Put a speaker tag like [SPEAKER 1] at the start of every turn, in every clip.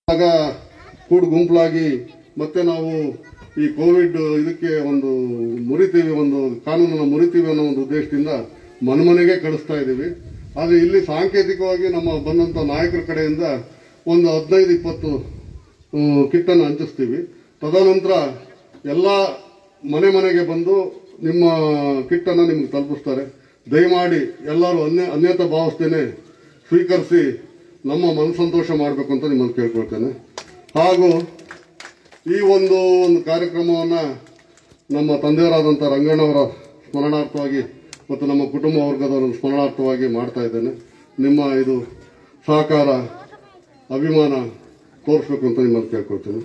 [SPEAKER 1] ಆಗ ಕೂಡು ಗುಂಪುಲಾಗಿ ಮತ್ತೆ ನಾವು ಈ ಕೋವಿಡ್ ಇದಕ್ಕೆ ಒಂದು ಮುರಿತೀವಿ ಒಂದು ಕಾನೂನನ್ನು ಮುರಿತೀವಿ ಅನ್ನೋ ಒಂದು ಉದ್ದೇಶದಿಂದ ಮನೆಮನೆಗೆ ಕಳಿಸ್ತಾ ಇದ್ದೀವಿ ಆದರೆ ಇಲ್ಲಿ ಸಾಂಕೇತಿಕವಾಗಿ ನಮ್ಮ ಬಂದಂತ ನಾಯಕರ ಕಡೆಯಿಂದ ಒಂದು ಹದಿನೈದು ಇಪ್ಪತ್ತು ಕಿಟ್ಟನ್ನು ಹಂಚಿಸ್ತೀವಿ ತದನಂತರ ಎಲ್ಲ ಮನೆ ಮನೆಗೆ ಬಂದು ನಿಮ್ಮ ಕಿಟ್ಟನ್ನು ನಿಮ್ಗೆ ತಲುಪಿಸ್ತಾರೆ ದಯಮಾಡಿ ಎಲ್ಲರೂ ಅನ್ಯ ಅನ್ಯತಾ ಭಾವಿಸ್ತೇನೆ ಸ್ವೀಕರಿಸಿ ನಮ್ಮ ಮನಸಂತೋಷ ಮಾಡಬೇಕು ಅಂತ ನಿಮ್ಮನ್ನು ಕೇಳ್ಕೊಳ್ತೇನೆ ಹಾಗೂ ಈ ಒಂದು ಒಂದು ಕಾರ್ಯಕ್ರಮವನ್ನು ನಮ್ಮ ತಂದೆಯವರಾದಂಥ ರಂಗಣ್ಣವರ ಸ್ಮರಣಾರ್ಥವಾಗಿ ಮತ್ತು ನಮ್ಮ ಕುಟುಂಬ ವರ್ಗದವರ ಸ್ಮರಣಾರ್ಥವಾಗಿ ಮಾಡ್ತಾ ಇದ್ದೇನೆ ನಿಮ್ಮ ಇದು ಸಹಕಾರ ಅಭಿಮಾನ ತೋರಿಸ್ಬೇಕು ಅಂತ ನಿಮ್ಮನ್ನು ಕೇಳ್ಕೊಳ್ತೇನೆ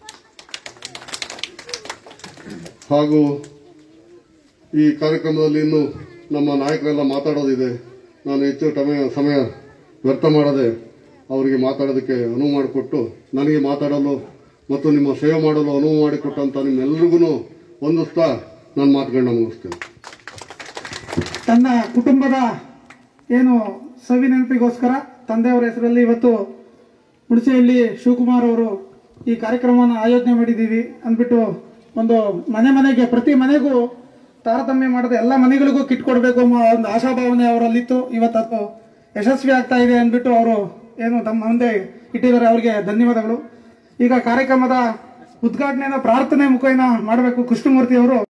[SPEAKER 1] ಹಾಗೂ ಈ ಕಾರ್ಯಕ್ರಮದಲ್ಲಿ ಇನ್ನು ನಮ್ಮ ನಾಯಕರೆಲ್ಲ ಮಾತಾಡೋದಿದೆ ನಾನು ಹೆಚ್ಚು ಸಮಯ ಸಮಯ ವ್ಯರ್ಥ ಮಾಡದೆ ಅವರಿಗೆ ಮಾತಾಡೋದಕ್ಕೆ ಅನುವು ಮಾಡಿಕೊಟ್ಟು ನನಗೆ ಮಾತಾಡಲು ಮತ್ತು ನಿಮ್ಮ ಸೇವೆ ಮಾಡಲು ಅನುವು ಮಾಡಿಕೊಟ್ಟಂತ ನಿಮ್ಮೆಲ್ಲರಿಗೂ ಹೊಂದಿಸ್ತಾ ನನ್ನ ಮಾತುಗಳನ್ನ ಮುಗಿಸ್ತೇನೆ
[SPEAKER 2] ತನ್ನ ಕುಟುಂಬದ ಏನು ಸವಿ ನೆನಪಿಗೋಸ್ಕರ ತಂದೆಯವರ ಹೆಸರಲ್ಲಿ ಇವತ್ತು ಹುಣಸೆಹಳ್ಳಿ ಶಿವಕುಮಾರ್ ಅವರು ಈ ಕಾರ್ಯಕ್ರಮವನ್ನು ಆಯೋಜನೆ ಮಾಡಿದ್ದೀವಿ ಅಂದ್ಬಿಟ್ಟು ಒಂದು ಮನೆ ಮನೆಗೆ ಪ್ರತಿ ಮನೆಗೂ ತಾರತಮ್ಯ ಮಾಡದೆ ಎಲ್ಲ ಮನೆಗಳಿಗೂ ಕಿಟ್ ಕೊಡಬೇಕು ಅನ್ನೋ ಒಂದು ಆಶಾಭಾವನೆ ಅವರಲ್ಲಿತ್ತು ಇವತ್ತು ಅದು ಯಶಸ್ವಿ ಆಗ್ತಾ ಇದೆ ಅಂದ್ಬಿಟ್ಟು ಅವರು ಏನು ತಮ್ಮ ಮುಂದೆ ಇಟ್ಟಿದ್ದಾರೆ ಅವರಿಗೆ ಧನ್ಯವಾದಗಳು ಈಗ ಕಾರ್ಯಕ್ರಮದ ಉದ್ಘಾಟನೆಯನ್ನು ಪ್ರಾರ್ಥನೆ ಮುಖೇನ ಮಾಡಬೇಕು ಕೃಷ್ಣಮೂರ್ತಿ ಅವರು